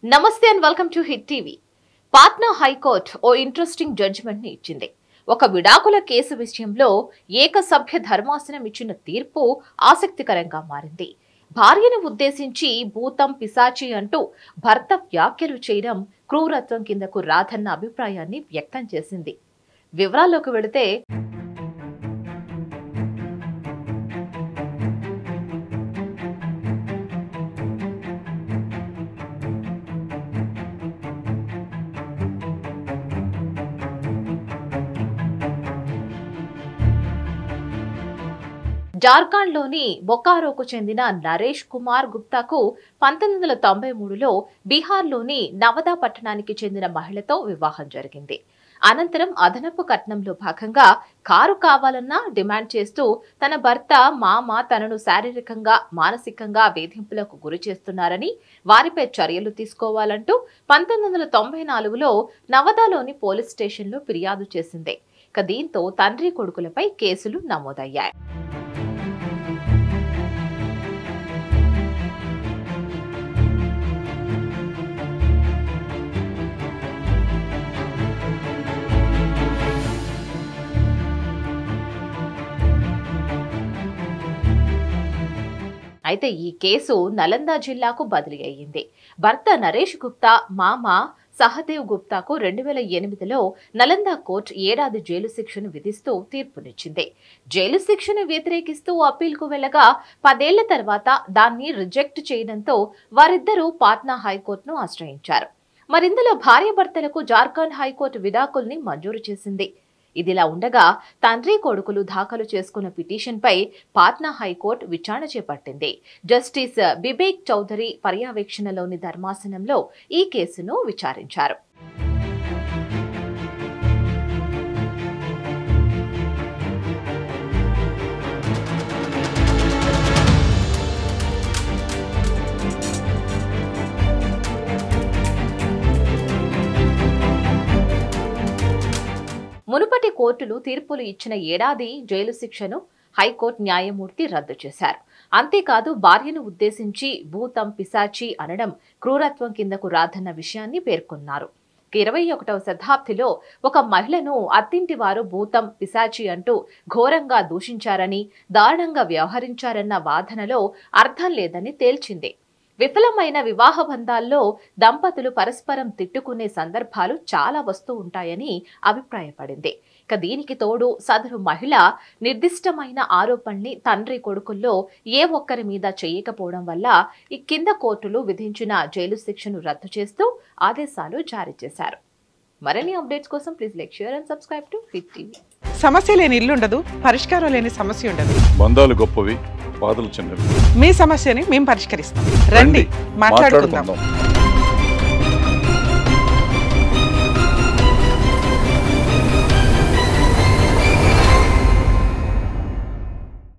నమస్తే and welcome to hit TV Patna high court ఓ interesting judgement ని ఇచ్చింది ఒక విడాకుల కేసు విషయంలో ఏకసభ్య ధర్మాసనం ఇచ్చిన తీర్పు ఆసక్తికరంగా మారింది భార్యను ఉద్దేశించి భూతం పిశాచి అంటూ భర్త వ్యాఖ్యలు చేయడం క్రూరత్వం కిందకు రాదన్న అభిప్రాయాన్ని వ్యక్తం చేసింది వివరాల్లోకి వెళితే జార్ఖండ్లోని బొకారోకు చెందిన నరేష్ కుమార్ గుప్తాకు పంతొమ్మిది వందల తొంభై మూడులో బీహార్లోని నవదా పట్టణానికి చెందిన మహిళతో వివాహం జరిగింది అనంతరం అదనపు కట్నంలో భాగంగా కారు కావాలన్నా డిమాండ్ చేస్తూ తన భర్త మామ తనను శారీరకంగా మానసికంగా వేధింపులకు గురి చేస్తున్నారని వారిపై చర్యలు తీసుకోవాలంటూ పంతొమ్మిది వందల తొంభై నాలుగులో నవదాలోని పోలీస్ స్టేషన్లో ఫిర్యాదు చేసింది ఇక దీంతో తండ్రి కొడుకులపై కేసులు నమోదయ్యాయి అయితే ఈ కేసు నలంద జిల్లాకు బదిలీ అయ్యింది భర్త నరేష్ గుప్తా మామ సహదేవ్ గుప్తాకు రెండు వేల ఎనిమిదిలో నలంద కోర్టు ఏడాది జైలు శిక్షను విధిస్తూ తీర్పునిచ్చింది జైలు శిక్షను వ్యతిరేకిస్తూ అప్పీల్కు వెళ్లగా పదేళ్ల తర్వాత దాన్ని రిజెక్ట్ చేయడంతో వారిద్దరూ పాట్నా హైకోర్టును ఆశ్రయించారు మరిందులో భార్యాభర్తలకు జార్ఖండ్ హైకోర్టు విడాకుల్ని మంజూరు చేసింది ఇదిలా ఉండగా తండ్రి కొడుకులు దాఖలు చేసుకున్న పిటిషన్పై పాట్నా హైకోర్టు విచారణ చేపట్టింది జస్టిస్ బిబేక్ చౌదరి పర్యవేక్షణలోని ధర్మాసనంలో ఈ కేసును విచారించారు మునుపటి కోర్టులు తీర్పులు ఇచ్చిన ఏడాది జైలు శిక్షను హైకోర్టు న్యాయమూర్తి రద్దు చేశారు అంతేకాదు భార్యను ఉద్దేశించి భూతం పిశాచి అనడం క్రూరత్వం కిందకు రాదన్న విషయాన్ని పేర్కొన్నారు ఇరవై ఒకటవ శతాబ్దిలో ఒక మహిళను అత్తింటి వారు భూతం పిశాచి అంటూ ఘోరంగా దూషించారని దారుణంగా వ్యవహరించారన్న వాదనలో అర్థం లేదని తేల్చింది విఫలమైన వివాహ బంధాల్లో దంపతులు పరస్పరం తిట్టుకునే సందర్భాలు చాలా వస్తూ ఉంటాయని అభిప్రాయపడింది ఇక దీనికి తోడు సదరు మహిళ నిర్దిష్టమైన ఆరోపణల్ని తండ్రి కొడుకుల్లో ఏ ఒక్కరి మీద చేయకపోవడం వల్ల ఈ కింద కోర్టులు విధించిన జైలు శిక్షను రద్దు చేస్తూ ఆదేశాలు జారీ చేశారు మరిన్ని అప్డేట్స్ కోసం please like share and subscribe to hit TV సమస్య లేని ఇల్లు ఉండదు పరిష్కారం లేని సమస్య ఉండదు బంధాలు గొప్పవి బాధలు చిన్నవి మీ సమస్యని మేము పరిష్కరిస్తాం రండి మాట్లాడుకుందాం మాట్లాడుకుందాం